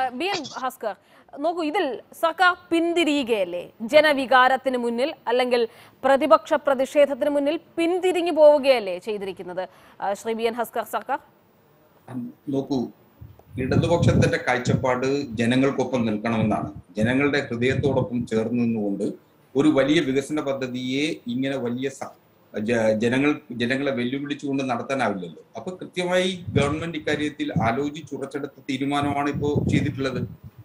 B N Bhaskar നോക്കൂ ഇതിൽ സർക്കാർ പിന്തിരിയുകയല്ലേ ജനവികാരത്തിന് മുന്നിൽ അല്ലെങ്കിൽ പ്രതിപക്ഷ പ്രതിഷേധത്തിന് മുന്നിൽ പിന്തിരിഞ്ഞു പോവുകയല്ലേ ചെയ്തിരിക്കുന്നത് ആ, ശ്രീ ബി എൻ ഹസ്കർ സർക്കാർ നോക്കൂ ഇടതുപക്ഷത്തിന്റെ കാഴ്ചപ്പാട് ജനങ്ങൾക്കൊപ്പം നിൽക്കണമെന്നാണ് ജനങ്ങളുടെ ഹൃദയത്തോടൊപ്പം ചേർന്ന് നിന്നുകൊണ്ട് ഒരു വലിയ വികസന പദ്ധതിയെ ഇങ്ങനെ വലിയ സ- ജ- ജനങ്ങൾ ജനങ്ങളെ വെല്ലുവിളിച്ചുകൊണ്ട് നടത്താനാവില്ലല്ലോ അപ്പൊ കൃത്യമായി ഗവൺമെന്റ് ഇക്കാര്യത്തിൽ ആലോചിച്ചുറച്ചെടുത്ത തീരുമാനമാണ് ഇപ്പോൾ ചെയ്തിട്ടുള്ളത്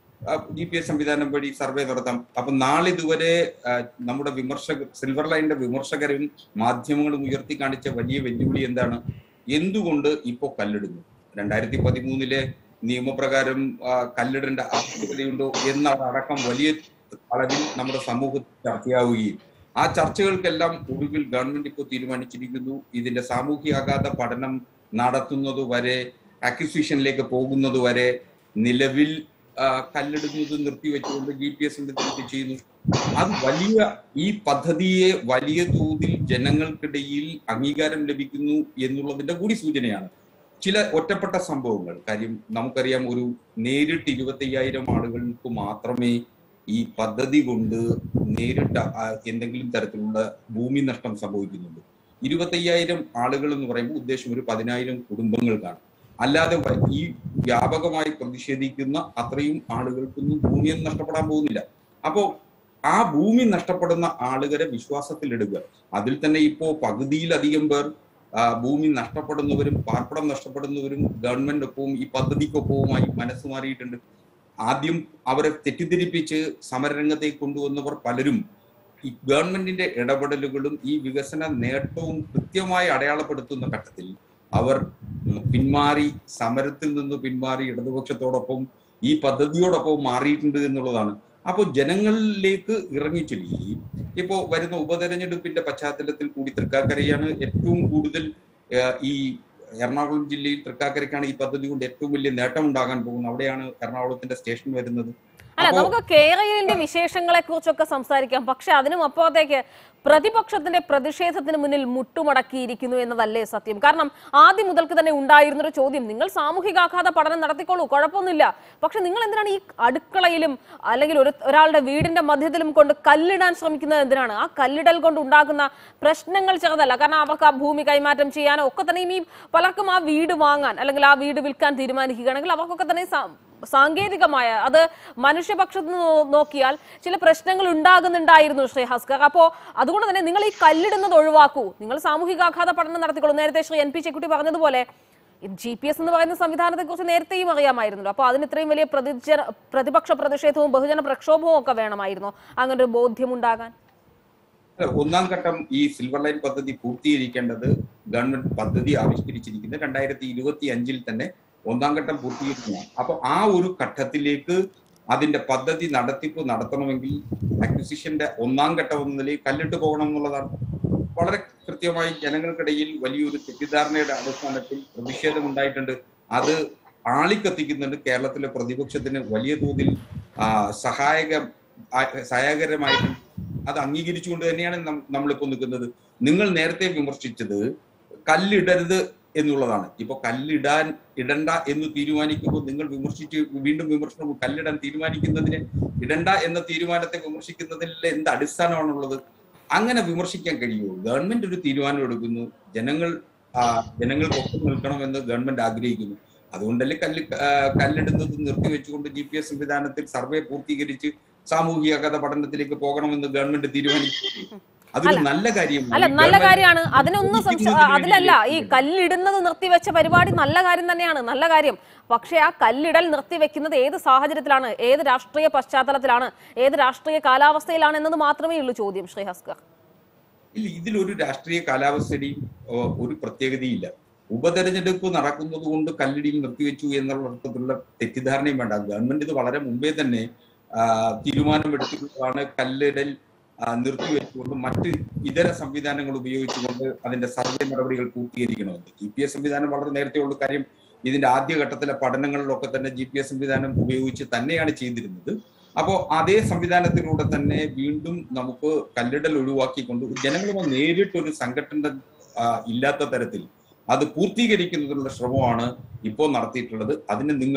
ജി പി എസ് സംവിധാനം വഴി സർവേ നടത്താം അപ്പൊ നാളിതുവരെ ആ, നമ്മുടെ വിമർശക സിൽവർ ലൈനിന്റെ വിമർശകരും മാധ്യമങ്ങളും ഉയർത്തി കാണിച്ച വലിയ വെല്ലുവിളി എന്താണ് എന്തുകൊണ്ട് ഇപ്പോ കല്ലിടുന്നു രണ്ടായിരത്തി പതിമൂന്നിലെ നിയമപ്രകാരം ആ, കല്ലിടേണ്ട ആവശ്യകതയുണ്ടോ എന്നതടക്കം വലിയ അളവിൽ നമ്മുടെ സമൂഹത്തിൽ ചർച്ചയാവുകയും ആ ചർച്ചകൾക്കെല്ലാം ഒടുവിൽ ഗവൺമെന്റ് ഇപ്പോൾ തീരുമാനിച്ചിരിക്കുന്നു ഇതിന്റെ സാമൂഹ്യാഘാത പഠനം നടത്തുന്നത് വരെ അക്വിസിഷനിലേക്ക് പോകുന്നത് വരെ നിലവിൽ ആ, കല്ലിടുന്നത് നിർത്തിവെച്ചുകൊണ്ട് ജി പി എസ് സംവിധാനത്തിൽ ചെയ്യുന്നു അത് വലിയ ഈ പദ്ധതിയെ വലിയ തോതിൽ ജനങ്ങൾക്കിടയിൽ അംഗീകാരം ലഭിക്കുന്നു എന്നുള്ളതിന്റെ കൂടി സൂചനയാണ് ചില ഒറ്റപ്പെട്ട സംഭവങ്ങൾ കാര്യം നമുക്കറിയാം ഒരു നേരിട്ട് ഇരുപത്തയ്യായിരം ആളുകൾക്ക് മാത്രമേ ഈ പദ്ധതി കൊണ്ട് നേരിട്ട് ആ എന്തെങ്കിലും തരത്തിലുള്ള ഭൂമി നഷ്ടം സംഭവിക്കുന്നുള്ളൂ ഇരുപത്തയ്യായിരം ആളുകൾ എന്ന് പറയുമ്പോൾ ഉദ്ദേശം ഒരു പതിനായിരം കുടുംബങ്ങൾക്കാണ് അല്ലാതെ വ- ഈ വ്യാപകമായി പ്രതിഷേധിക്കുന്ന അത്രയും ആളുകൾക്കൊന്നും ഭൂമിയൊന്നും നഷ്ടപ്പെടാൻ പോകുന്നില്ല അപ്പോ ആ ഭൂമി നഷ്ടപ്പെടുന്ന ആളുകളെ വിശ്വാസത്തിലെടുക്കുക അതിൽ തന്നെ ഇപ്പോ പകുതിയിലധികം പേർ ആ, ഭൂമി നഷ്ടപ്പെടുന്നവരും പാർപ്പിടം നഷ്ടപ്പെടുന്നവരും ഗവൺമെന്റിനൊപ്പവും ഈ പദ്ധതിക്കൊപ്പവുമായി മനസ്സ് മാറിയിട്ടുണ്ട് ആദ്യം അവരെ തെറ്റിദ്ധരിപ്പിച്ച് സമരരംഗത്തേക്ക് കൊണ്ടുവന്നവർ പലരും ഈ ഗവൺമെന്റിന്റെ ഇടപെടലുകളും ഈ വികസന നേട്ടവും കൃത്യമായി അടയാളപ്പെടുത്തുന്ന ഘട്ടത്തിൽ അവർ പിന്മാറി സമരത്തിൽ നിന്ന് പിന്മാറി ഇടതുപക്ഷത്തോടൊപ്പം ഈ പദ്ധതിയോടൊപ്പം മാറിയിട്ടുണ്ട് എന്നുള്ളതാണ് അപ്പോൾ ജനങ്ങളിലേക്ക് ഇറങ്ങിച്ചെല്ലുകയും ഇപ്പോൾ വരുന്ന ഉപതെരഞ്ഞെടുപ്പിന്റെ പശ്ചാത്തലത്തിൽ കൂടി തൃക്കാക്കരയാണ് ഏറ്റവും കൂടുതൽ ആ, ഈ എറണാകുളം ജില്ലയിൽ തൃക്കാക്കരയ്ക്കാണ് ഈ പദ്ധതി കൊണ്ട് ഏറ്റവും വലിയ നേട്ടം ഉണ്ടാകാൻ പോകുന്നത് അവിടെയാണ് എറണാകുളത്തിന്റെ സ്റ്റേഷൻ വരുന്നത് അല്ല അപ്പോ- നമുക്ക് കേരളത്തിന്റെ വിശേഷങ്ങളെ കുറിച്ചൊക്കെ സംസാരിക്കാം പക്ഷെ അതിനും അപ്പുറത്തേക്ക് പ്രതിപക്ഷത്തിന്റെ പ്രതിഷേധത്തിന് മുന്നിൽ മുട്ടുമടക്കിയിരിക്കുന്നു എന്നതല്ലേ സത്യം കാരണം ആദ്യം മുതൽക്ക് തന്നെ ഉണ്ടായിരുന്ന ഒരു ചോദ്യം നിങ്ങൾ സാമൂഹികാഘാത പഠനം നടത്തിക്കോളൂ കുഴപ്പമൊന്നുമില്ല പക്ഷെ നിങ്ങൾ എന്തിനാണ് ഈ അടുക്കളയിലും അല്ലെങ്കിൽ ഒരു ഒരാളുടെ വീടിന്റെ മധ്യത്തിലും കൊണ്ട് കല്ലിടാൻ ശ്രമിക്കുന്നത് എന്തിനാണ് ആ കല്ലിടൽ കൊണ്ട് ഉണ്ടാകുന്ന പ്രശ്നങ്ങൾ ചെറുതല്ല കാരണം അവർക്ക് ആ ഭൂമി കൈമാറ്റം ചെയ്യാനോ ഒക്കെ തന്നെയും ഈ പലർക്കും ആ വീട് വാങ്ങാൻ അല്ലെങ്കിൽ ആ വീട് വിൽക്കാൻ തീരുമാനിക്കുകയാണെങ്കിൽ അവർക്കൊക്കെ തന്നെ സാ- സാങ്കേതികമായ അത് മനുഷ്യപക്ഷത്ത് നിന്ന് നോ- നോക്കിയാൽ ചില പ്രശ്നങ്ങൾ ഉണ്ടാകുന്നുണ്ടായിരുന്നു ശ്രീ ഹസ്കർ അപ്പോ അതുകൊണ്ട് തന്നെ നിങ്ങൾ ഈ കല്ലിടുന്നത് ഒഴിവാക്കൂ നിങ്ങൾ സാമൂഹികാഘാത പഠനം നടത്തിക്കോളൂ നേരത്തെ ശ്രീ എൻ പി ചെക്കുട്ടി പറഞ്ഞതുപോലെ ജി പി എസ് എന്ന് പറയുന്ന സംവിധാനത്തെ കുറിച്ച് നേരത്തെയും അറിയാമായിരുന്നല്ലോ അപ്പോൾ അതിന് ഇത്രയും വലിയ പ്രതിജന പ്രതിപക്ഷ പ്രതിഷേധവും ബഹുജന പ്രക്ഷോഭവും ഒക്കെ വേണമായിരുന്നു അങ്ങനെ ഒരു ബോധ്യം ഉണ്ടാകാൻ അല്ല, ഒന്നാം ഘട്ടം ഈ സിൽവർ ലൈൻ പദ്ധതി പൂർത്തീകരിക്കേണ്ടത് ഗവൺമെന്റ് പദ്ധതി ആവിഷ്കരിച്ചിരിക്കുന്നത് രണ്ടായിരത്തി ഇരുപത്തി അഞ്ചിൽ തന്നെ ഒന്നാം ഘട്ടം പൂർത്തീകരിക്കുന്നതാണ് അപ്പൊ ആ ഒരു ഘട്ടത്തിലേക്ക് അതിന്റെ പദ്ധതി നടത്തിപ്പ് നടത്തണമെങ്കിൽ അക്വിസിഷന്റെ ഒന്നാം ഘട്ടം എന്ന നിലയിൽ കല്ലിട്ട് പോകണം എന്നുള്ളതാണ് വളരെ കൃത്യമായി ജനങ്ങൾക്കിടയിൽ വലിയൊരു തെറ്റിദ്ധാരണയുടെ അടിസ്ഥാനത്തിൽ പ്രതിഷേധം ഉണ്ടായിട്ടുണ്ട് അത് ആളിക്കത്തിക്കുന്നുണ്ട് കേരളത്തിലെ പ്രതിപക്ഷത്തിന് വലിയ തോതിൽ ആ, സഹായക ആ- സഹായകരമായിട്ടുണ്ട് അത് അംഗീകരിച്ചുകൊണ്ട് തന്നെയാണ് നം- നമ്മളിപ്പോ നിൽക്കുന്നത് നിങ്ങൾ നേരത്തെ വിമർശിച്ചത് കല്ലിടരുത് എന്നുള്ളതാണ് ഇപ്പൊ കല്ലിടാൻ ഇടണ്ട എന്ന് തീരുമാനിക്കുമ്പോൾ നിങ്ങൾ വിമർശിച്ച് വീണ്ടും വിമർശനം കല്ലിടാൻ തീരുമാനിക്കുന്നതിന് ഇടണ്ട എന്ന തീരുമാനത്തെ വിമർശിക്കുന്നതിൽ എന്ത് അടിസ്ഥാനമാണുള്ളത് അങ്ങനെ വിമർശിക്കാൻ കഴിയുമോ ഗവൺമെന്റ് ഒരു തീരുമാനം എടുക്കുന്നു ജനങ്ങൾ ആ, ജനങ്ങൾക്കൊപ്പം നിൽക്കണമെന്ന് ഗവൺമെന്റ് ആഗ്രഹിക്കുന്നു അതുകൊണ്ടല്ലേ കല്ല് ആ, കല്ലിടുന്നത് നിർത്തിവെച്ചുകൊണ്ട് ജി പി എസ് സംവിധാനത്തിൽ സർവേ പൂർത്തീകരിച്ച് സാമൂഹിക പഠനത്തിലേക്ക് പോകണമെന്ന് ഗവൺമെന്റ് തീരുമാനിച്ചു അതൊരു നല്ല കാര്യമാണ് അല്ല ഈ നല്ല ഗവൺമെന്റ് കാര്യമാണ് അതിനൊന്നും സംശ- ഉദ്ദേശിക്കുന്നതിന് അതിലല്ല ഈ വേണ്ടിയല്ലേ കല്ലിടുന്നത് നിർത്തിവെച്ച പരിപാടി നല്ല കാര്യം തന്നെയാണ് നല്ല കാര്യം പക്ഷേ ആ കല്ലിടൽ നിർത്തിവെക്കുന്നത് ഏത് സാഹചര്യത്തിലാണ് ഏത് രാഷ്ട്രീയ പശ്ചാത്തലത്തിലാണ് ഏത് രാഷ്ട്രീയ കാലാവസ്ഥയിലാണ് എന്നത് മാത്രമേ ഉള്ളൂ ചോദ്യം ശ്രീ ഹസ്കർ ഇല്ല ഇതിലൊരു രാഷ്ട്രീയ കാലാവസ്ഥയുടെയും ഓ, ഒരു പ്രത്യേകതയില്ല ഉപതെരഞ്ഞെടുപ്പ് നടക്കുന്നത് കൊണ്ട് കല്ലിടിയിൽ നിർത്തിവെച്ചു എന്നുള്ള അർത്ഥത്തിലുള്ള തെറ്റിദ്ധാരണയും വേണ്ട ഗവൺമെന്റ് ഇത് വളരെ മുമ്പേ തന്നെ ആ, തീരുമാനമെടുത്തിട്ടുള്ളതാണ് കല്ലിടൽ ആ, നിർത്തിവെച്ചുകൊണ്ട് മറ്റ് ഇതര സംവിധാനങ്ങൾ ഉപയോഗിച്ചുകൊണ്ട് അതിന്റെ സർവേ നടപടികൾ പൂർത്തീകരിക്കണമെന്ന് ജി പി എസ് സംവിധാനം വളരെ നേരത്തെയുള്ള കാര്യം ഇതിന്റെ ആദ്യഘട്ടത്തിലെ പഠനങ്ങളിലൊക്കെ തന്നെ ജി പി എസ് സംവിധാനം ഉപയോഗിച്ച് തന്നെയാണ് ചെയ്തിരുന്നത് അപ്പോൾ അതേ സംവിധാനത്തിലൂടെ തന്നെ വീണ്ടും നമുക്ക് കല്ലിടൽ ഒഴിവാക്കിക്കൊണ്ട് ജനങ്ങളുമായി നേരിട്ടൊരു സംഘടന ആ, ഇല്ലാത്ത തരത്തിൽ അത് പൂർത്തീകരിക്കുന്നതിനുള്ള ശ്രമമാണ് ഇപ്പോൾ നടത്തിയിട്ടുള്ളത് അതിന് നിങ്ങൾ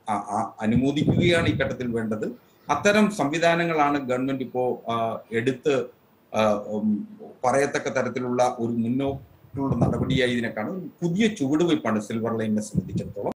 ആ- ആ- അനുമോദിക്കുകയാണ് ഈ ഘട്ടത്തിൽ വേണ്ടത് അത്തരം സംവിധാനങ്ങളാണ് ഗവൺമെന്റ് ഇപ്പോ ആ, എടുത്ത് ആ, ഉം, പറയത്തക്ക തരത്തിലുള്ള ഒരു മുന്നോട്ടുള്ള നടപടിയായി ഇതിനെ കാണും പുതിയ ചുവടുവയ്പ്പാണ് സിൽവർ ലൈനിനെ സംബന്ധിച്ചിടത്തോളം